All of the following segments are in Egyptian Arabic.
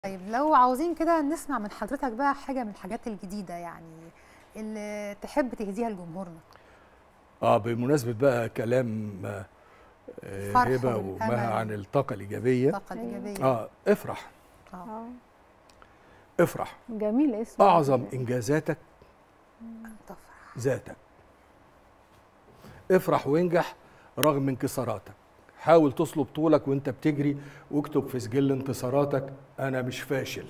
طيب لو عاوزين كده نسمع من حضرتك بقى حاجة من الحاجات الجديدة يعني اللي تحب تهديها لجمهورنا اه بمناسبه بقى كلام آه، الفرح هبه والأمل. ومها عن الطاقه الايجابيه الطاقة الإيجابية اه افرح آه. اه افرح جميل اسمه اعظم انجازاتك تفرح ذاتك افرح وانجح رغم انكساراتك حاول تصلب طولك وانت بتجري واكتب في سجل انتصاراتك انا مش فاشل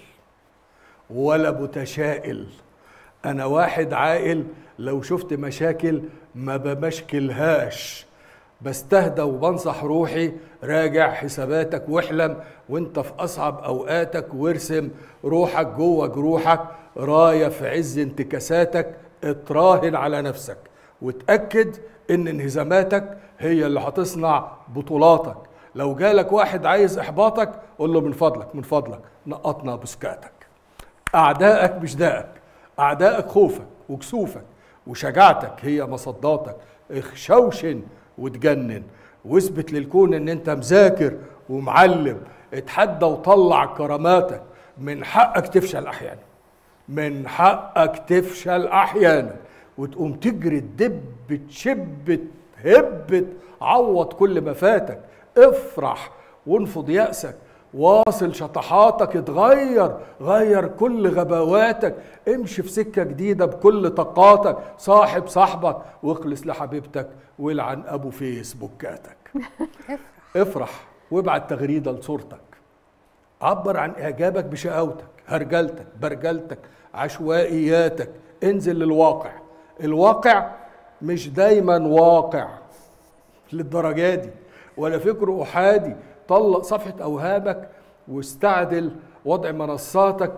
ولا متشائل انا واحد عاقل لو شفت مشاكل ما بمشكلهاش بستهدى وبنصح روحي راجع حساباتك واحلم وانت في اصعب اوقاتك وارسم روحك جوه جروحك رايه في عز انتكاساتك اتراهن على نفسك وتاكد ان انهزاماتك هي اللي هتصنع بطولاتك لو جالك واحد عايز احباطك قول له من فضلك من فضلك نقطنا بسكاتك أعدائك مش دائك أعدائك خوفك وكسوفك وشجاعتك هي مصداتك اخشوشن وتجنن واثبت للكون ان انت مذاكر ومعلم اتحدى وطلع كراماتك من حقك تفشل احيانا من حقك تفشل احيانا وتقوم تجري تدب تشب تهب عوض كل ما فاتك افرح وانفض يأسك واصل شطحاتك اتغير غير كل غباواتك امشي في سكة جديدة بكل طاقاتك صاحب صاحبك واخلص لحبيبتك والعن ابو فيسبوكاتك افرح افرح وابعت تغريدة لصورتك عبر عن اعجابك بشقاوتك هرجلتك برجلتك عشوائياتك انزل للواقع الواقع مش دايما واقع للدرجة دي ولا فكر احادي طلق صفحة اوهامك واستعدل وضع منصاتك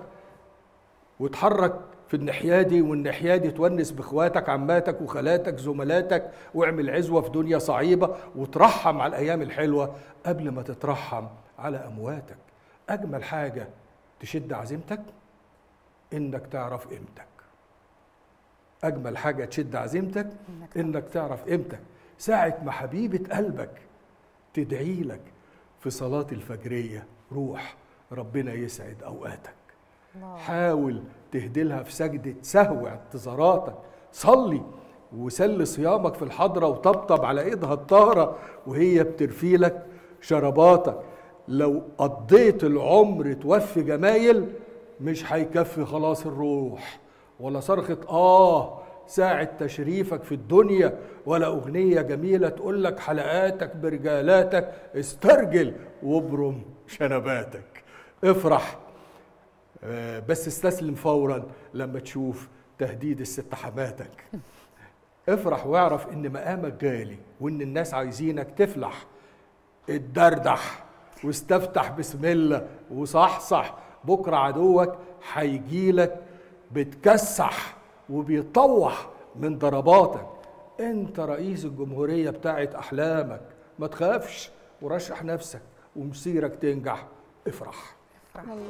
واتحرك في الناحية دي والناحية دي تونس باخواتك عماتك وخالاتك زملاتك واعمل عزوة في دنيا صعيبة وترحم على الأيام الحلوة قبل ما تترحم على أمواتك أجمل حاجة تشد عزيمتك إنك تعرف قيمتك أجمل حاجة تشد عزيمتك إنك إنك تعرف قيمتك ساعة ما حبيبة قلبك تدعي لك في صلاة الفجرية روح ربنا يسعد أوقاتك الله حاول تهدلها في سجدة سهو اعتذاراتك صلي وسل صيامك في الحضرة وطبطب على ايدها الطاهرة وهي بترفي لك شرباتك لو قضيت العمر توفي جمايل مش هيكفي خلاص الروح ولا صرخة آه ساعة تشريفك في الدنيا ولا أغنية جميلة تقول لك حلقاتك برجالاتك استرجل وابرم شنباتك افرح آه، بس استسلم فورا لما تشوف تهديد الست حماتك افرح واعرف ان مقامك غالي وان الناس عايزينك تفلح اتدردح واستفتح بسم الله وصحصح بكره عدوك هيجيلك بتكسح وبيطوح من ضرباتك انت رئيس الجمهوريه بتاعت احلامك ما تخافش ورشح نفسك ومسيرك تنجح افرح افرح